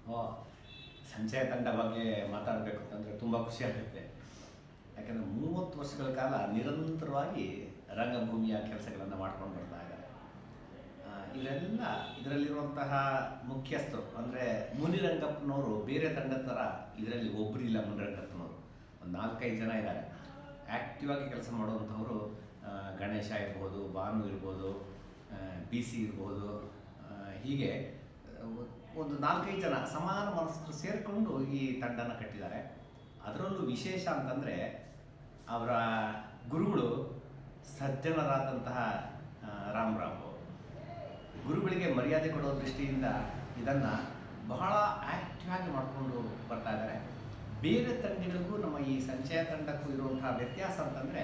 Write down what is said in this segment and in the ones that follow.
ಓ ಸಂಚಯ ತಂಡ ಬಗ್ಗೆ ಮಾತಾಡಬೇಕು ಅಂತಂದರೆ ತುಂಬ ಖುಷಿ ಆಗುತ್ತೆ ಯಾಕಂದರೆ ಮೂವತ್ತು ವರ್ಷಗಳ ಕಾಲ ನಿರಂತರವಾಗಿ ರಂಗಭೂಮಿಯ ಕೆಲಸಗಳನ್ನು ಮಾಡ್ಕೊಂಡು ಬರ್ತಾ ಇದ್ದಾರೆ ಆ, ಇವರೆಲ್ಲ ಇದರಲ್ಲಿರುವಂತಹ ಮುಖ್ಯಸ್ಥರು ಅಂದರೆ ಮುನಿರಂಗಪ್ಪನವರು ಬೇರೆ ತಂಡದ ಥರ ಇದರಲ್ಲಿ ಒಬ್ಬರಿಲ್ಲ ಮುನಿರಂಗಪ್ಪನವರು ಒಂದು ನಾಲ್ಕೈದು ಜನ ಇದ್ದಾರೆ ಆ್ಯಕ್ಟಿವ್ ಆಗಿ ಕೆಲಸ ಮಾಡುವಂಥವರು ಆ, ಗಣೇಶ ಇರ್ಬೋದು ಭಾನು ಇರ್ಬೋದು ಬಿ ಸಿ ಇರ್ಬೋದು ಆ, ಹೀಗೆ ಆ, ಒಂದು ನಾಲ್ಕೈದು ಜನ ಸಮಾನ ಮನಸ್ಕರು ಸೇರಿಕೊಂಡು ಈ ತಂಡನ ಕಟ್ಟಿದ್ದಾರೆ ಅದರಲ್ಲೂ ವಿಶೇಷ ಅಂತಂದರೆ ಅವರ ಗುರುಗಳು ಸಜ್ಜನರಾದಂತಹ ಆ, ರಾಮರಾವ್ ಗುರುಗಳಿಗೆ ಮರ್ಯಾದೆ ಕೊಡೋ ದೃಷ್ಟಿಯಿಂದ ಇದನ್ನು ಬಹಳ ಆ್ಯಕ್ಟಿವ್ ಆಗಿ ಮಾಡಿಕೊಂಡು ಬರ್ತಾ ಇದ್ದಾರೆ ಬೇರೆ ತಂಡಗಳಿಗೂ ನಮ್ಮ ಈ ಸಂಚಯ ತಂಡಕ್ಕೂ ಇರುವಂತಹ ವ್ಯತ್ಯಾಸ ಅಂತಂದರೆ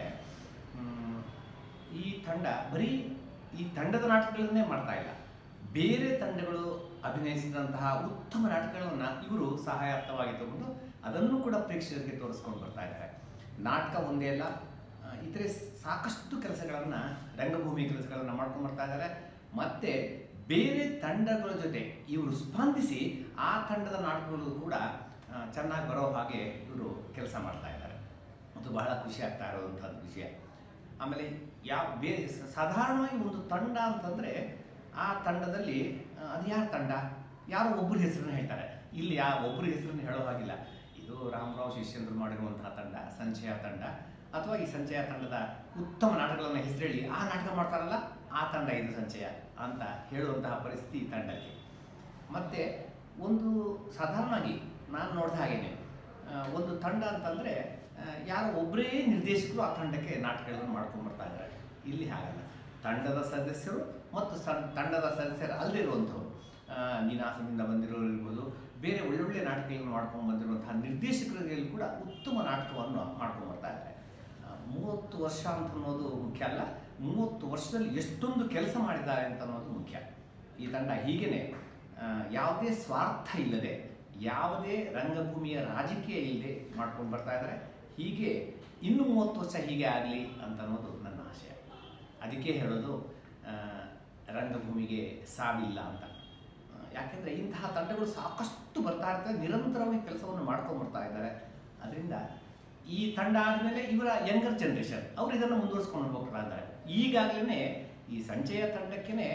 ಈ ತಂಡ ಬರೀ ಈ ತಂಡದ ನಾಟಕಗಳನ್ನೇ ಮಾಡ್ತಾ ಇಲ್ಲ ಬೇರೆ ತಂಡಗಳು ಅಭಿನಯಿಸಿದಂತಹ ಉತ್ತಮ ನಾಟಕಗಳನ್ನು ಇವರು ಸಹಾಯಾರ್ಥವಾಗಿ ತಗೊಂಡು ಅದನ್ನು ಕೂಡ ಪ್ರೇಕ್ಷಕರಿಗೆ ತೋರಿಸ್ಕೊಂಡು ಬರ್ತಾ ಇದ್ದಾರೆ ನಾಟಕ ಒಂದೇ ಅಲ್ಲ ಆ, ಇತರೆ ಸಾಕಷ್ಟು ಕೆಲಸಗಳನ್ನು ರಂಗಭೂಮಿ ಕೆಲಸಗಳನ್ನು ಮಾಡ್ಕೊಂಡು ಬರ್ತಾ ಇದ್ದಾರೆ ಮತ್ತೆ ಬೇರೆ ತಂಡಗಳ ಜೊತೆ ಇವರು ಸ್ಪಂದಿಸಿ ಆ ತಂಡದ ನಾಟಕಗಳು ಕೂಡ ಆ, ಚೆನ್ನಾಗಿ ಬರೋ ಹಾಗೆ ಇವರು ಕೆಲಸ ಮಾಡ್ತಾ ಇದ್ದಾರೆ ಅದು ಬಹಳ ಖುಷಿ ಆಗ್ತಾ ಇರೋವಂಥದ್ದು ವಿಷಯ ಆಮೇಲೆ ಯಾವ ಬೇರೆ ಸ- ಸಾಧಾರಣವಾಗಿ ಒಂದು ತಂಡ ಅಂತಂದರೆ ಆ ತಂಡದಲ್ಲಿ ಆ, ಅದು ಯಾರ ತಂಡ ಯಾರೋ ಒಬ್ಬರ ಹೆಸರನ್ನು ಹೇಳ್ತಾರೆ ಇಲ್ಲಿ ಯಾ ಒಬ್ಬರ ಹೆಸರನ್ನು ಹೇಳೋ ಹಾಗಿಲ್ಲ ಇದು ರಾಮರಾವ್ ಶಿಷ್ಯಂದ್ರು ಮಾಡಿರುವಂತಹ ತಂಡ ಸಂಚಯ ತಂಡ ಅಥವಾ ಈ ಸಂಚಯ ತಂಡದ ಉತ್ತಮ ನಾಟಕಗಳನ್ನು ಹೆಸರೇಳಿ ಆ ನಾಟಕ ಮಾಡ್ತಾರಲ್ಲ ಆ ತಂಡ ಇದು ಸಂಚಯ ಅಂತ ಹೇಳುವಂತಹ ಪರಿಸ್ಥಿತಿ ಈ ತಂಡಕ್ಕೆ ಮತ್ತು ಒಂದು ಸಾಧಾರಣವಾಗಿ ನಾನು ನೋಡಿದ ಹಾಗೇನೆ ಆ, ಒಂದು ತಂಡ ಅಂತಂದರೆ ಯಾರೋ ಒಬ್ಬರೇ ನಿರ್ದೇಶಕರು ಆ ತಂಡಕ್ಕೆ ನಾಟಕಗಳನ್ನು ಮಾಡ್ಕೊಂಡು ಬರ್ತಾ ಇದ್ದಾರೆ ಇಲ್ಲಿ ಹಾಗಲ್ಲ ತಂಡದ ಸದಸ್ಯರು ಮತ್ತು ಸಣ್ಣ ತಂಡದ ಸದಸ್ಯರು ಅಲ್ಲಿರುವಂಥವ್ರು ಆ, ನೀನಾಸದಿಂದ ಬಂದಿರೋರು ಇರ್ಬೋದು ಬೇರೆ ಒಳ್ಳೊಳ್ಳೆ ನಾಟಕಗಳನ್ನು ಮಾಡ್ಕೊಂಡು ಬಂದಿರುವಂತಹ ನಿರ್ದೇಶಕರಲ್ಲಿ ಕೂಡ ಉತ್ತಮ ನಾಟಕವನ್ನು ಮಾಡ್ಕೊಂಡು ಬರ್ತಾ ಇದ್ದಾರೆ ಆ, ಮೂವತ್ತು ವರ್ಷ ಅಂತ ಅನ್ನೋದು ಮುಖ್ಯ ಅಲ್ಲ ಮೂವತ್ತು ವರ್ಷದಲ್ಲಿ ಎಷ್ಟೊಂದು ಕೆಲಸ ಮಾಡಿದ್ದಾರೆ ಅಂತ ಅನ್ನೋದು ಮುಖ್ಯ ಈ ತಂಡ ಹೀಗೇನೆ ಆ, ಯಾವುದೇ ಸ್ವಾರ್ಥ ಇಲ್ಲದೆ ಯಾವುದೇ ರಂಗಭೂಮಿಯ ರಾಜಕೀಯ ಇಲ್ಲದೆ ಮಾಡ್ಕೊಂಡು ಬರ್ತಾ ಇದ್ದಾರೆ ಹೀಗೆ ಇನ್ನು ಮೂವತ್ತು ವರ್ಷ ಹೀಗೆ ಆಗಲಿ ಅಂತ ಅನ್ನೋದು ನನ್ನ ಆಶಯ ಅದಕ್ಕೆ ಹೇಳೋದು ಆ, ರಂಗಭೂಮಿಗೆ ಸಾವಿಲ್ಲ ಅಂತ ಆ, ಯಾಕೆಂದರೆ ಇಂತಹ ತಂಡಗಳು ಸಾಕಷ್ಟು ಬರ್ತಾ ಇರ್ತವೆ ನಿರಂತರವಾಗಿ ಕೆಲಸವನ್ನು ಮಾಡ್ಕೊಂಡು ಬರ್ತಾ ಇದ್ದಾರೆ ಅದರಿಂದ ಈ ತಂಡ ಆದಮೇಲೆ ಇವರ ಯಂಗರ್ ಜನ್ರೇಷನ್ ಅವರು ಇದನ್ನು ಮುಂದುವರಿಸ್ಕೊಂಡು ಹೋಗ್ತಾ ಇದ್ದಾರೆ ಈಗಾಗಲೇ ಈ ಸಂಚಯ ತಂಡಕ್ಕೇ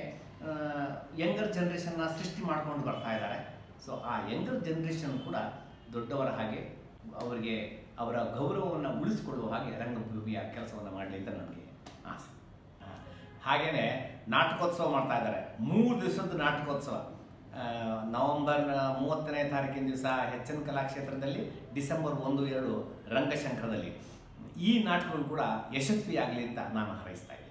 ಯಂಗರ್ ಜನ್ರೇಷನ್ನ ಸೃಷ್ಟಿ ಮಾಡ್ಕೊಂಡು ಬರ್ತಾ ಇದ್ದಾರೆ ಸೊ ಆ ಯಂಗರ್ ಜನ್ರೇಷನ್ ಕೂಡ ದೊಡ್ಡವರ ಹಾಗೆ ಅವರಿಗೆ ಅವರ ಗೌರವವನ್ನು ಉಳಿಸಿಕೊಳ್ಳುವ ಹಾಗೆ ರಂಗಭೂಮಿಯ ಕೆಲಸವನ್ನು ಮಾಡಲಿ ಅಂತ ನನಗೆ ಆಸೆ ಆ, ಹಾಗೇನೆ ನಾಟಕೋತ್ಸವ ಮಾಡ್ತಾ ಇದ್ದಾರೆ ಮೂರು ದಿವಸದ ನಾಟಕೋತ್ಸವ ಆ, ನವೆಂಬರ್ ಮೂವತ್ತನೇ ತಾರೀಕಿನ ದಿವಸ ಎಚ್ ಎನ್ ಕಲಾಕ್ಷೇತ್ರದಲ್ಲಿ ಡಿಸೆಂಬರ್ ಒಂದು ಎರಡು ರಂಗಶಂಕರದಲ್ಲಿ ಈ ನಾಟಕಗಳು ಕೂಡ ಯಶಸ್ವಿಯಾಗಲಿ ಅಂತ ನಾನು ಹಾರೈಸ್ತಾ ಇದ್ದೀನಿ